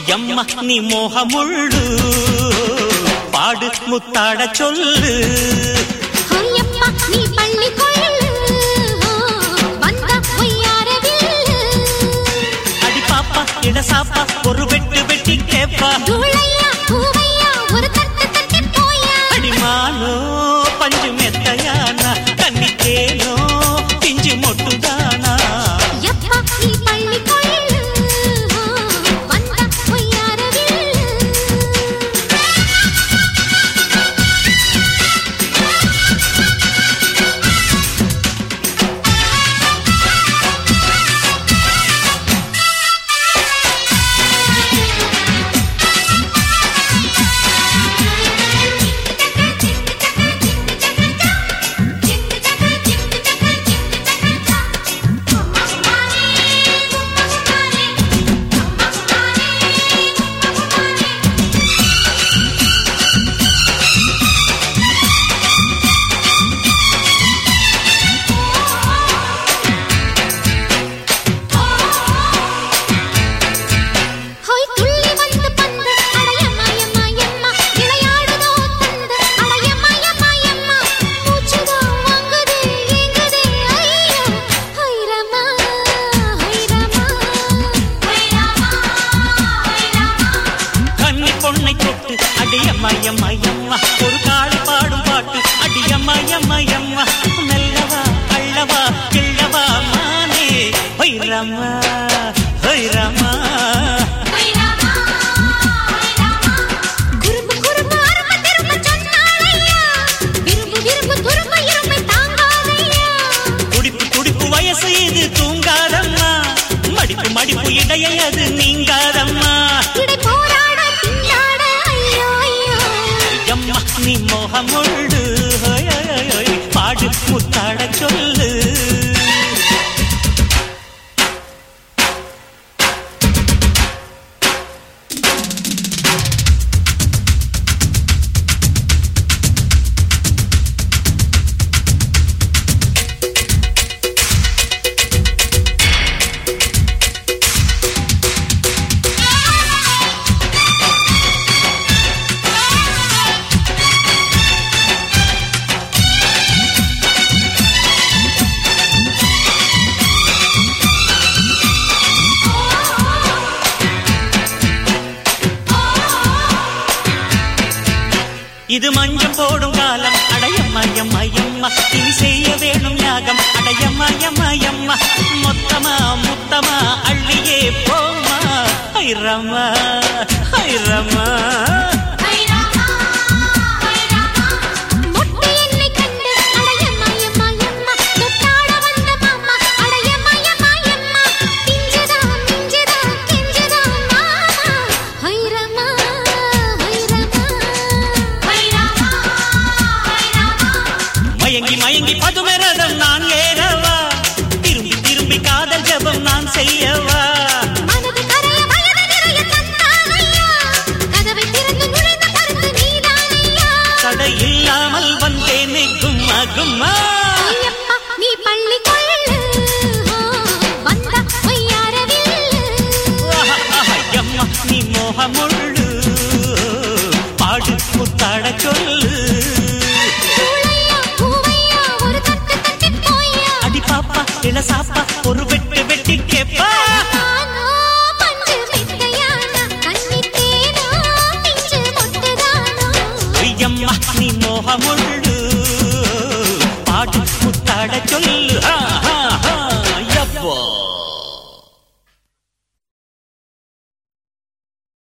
எம்மா நீ மோகமுள்ளு பாடு முத்தாட சொல்லு ஐயப்பா நீ பள்ளி கொள்ளு வந்த பொய்யாரவில் அடி பாப்பா இட சாப்பா ஒரு வெட்டு வெட்டி கேப்பா தூளையா பூவையா ஒரு தட்டு தட்டி போயா அடிமானோ பஞ்சு மெத்தையானா கன்னித்தேனோ பிஞ்சு மொட்டுதானா எப்பா நீ பள்ளி கொள்ளு வந்த பொய்யாரவில் ஹோய் துள்ளி வந்து பந்து அடையம்மா எம்மா எம்மா விளையாடுதோ தந்து அடையம்மா எம்மா எம்மா மூச்சுதோ வாங்குது ஏங்குது ஐயோ ஹொய் ரமா ஹொய் ரமா ஹொய் ரமா ஹொய் ரமா கன்னி பொண்ணை தொட்டு அடியம்மா எம்மா எம்மா ஒரு காளி பாடும் பாட்டு அடியம்மா எம்மா எம்மா மெல்லவா அள்ளவா கிள்ளவா மானே வைரம்மா வைரம்மா ஹொய் ரமா ஹொய் ரமா குறும்பு குறும்பு அரும்பு திரும்ப சொன்னாலையா விரும்பு விரும்பு துரும்ப இருமை தாங்காதையா துடிப்பு துடிப்பு வயசு இது தூங்காதம்மா மடிப்பு மடிப்பு இடையை அது நீங்காதம்மா இடை போராட திண்டாட ஐயோ ஐயோ எம்மா நீ மோகமுள்ளு ஹொய், ஹொய், ஹொய், பாடு முத்தாட சொல்லு இது மஞ்சம் போடும் காலம் அடையம்மா எம்மா எம்மா இனி செய்ய வேணும் யாகம் அடையம்மா எம்மா எம்மா மொத்தமா முத்தமா அள்ளியே போமா ஐரம்மா ஐரம்மா மொட்டை என்னை கண்டு அடையம்மா எம்மா எம்மா தொட்டாட வந்த மாமா அடையம்மா எம்மா எம்மா பிஞ்சுதா மிஞ்சுதா கெஞ்சுதா மாமா ஹைரமா ஹைரமா ஹைரமா ஹைரமா மயங்கி மயங்கி பதுமரதம் நான் ஏறவா திரும்பி திரும்பி காதல் ஜபம் நான் செய்யவா மனது கரைய வயது நிறைய தந்தானையா கதவை திறந்து நுழைந்த கருத்து நீதானையா தடை இல்லாமல் வந்தேனே கும்மா கும்மா ஐயப்பா நீ பள்ளி கொள்ளு வந்த பொய்யாரவில் ஆஹா, ஆஹா, எம்மா நீ மோகமுள்ளு பாடு முத்தாட சொல்லு சூளையா பூவையா ஒரு தட்டு தட்டி போயா அடி பாப்பா இள சாப்பா ஒரு வெட்டு வெட்டி கேப்பா நானோ பஞ்சு மெத்தையானா கன்னி தேனா பிஞ்சு மொட்டுதானா ஐயம்மா நீ மோகமுள்ளு பாடு முத்தாட சொல்லு ஆ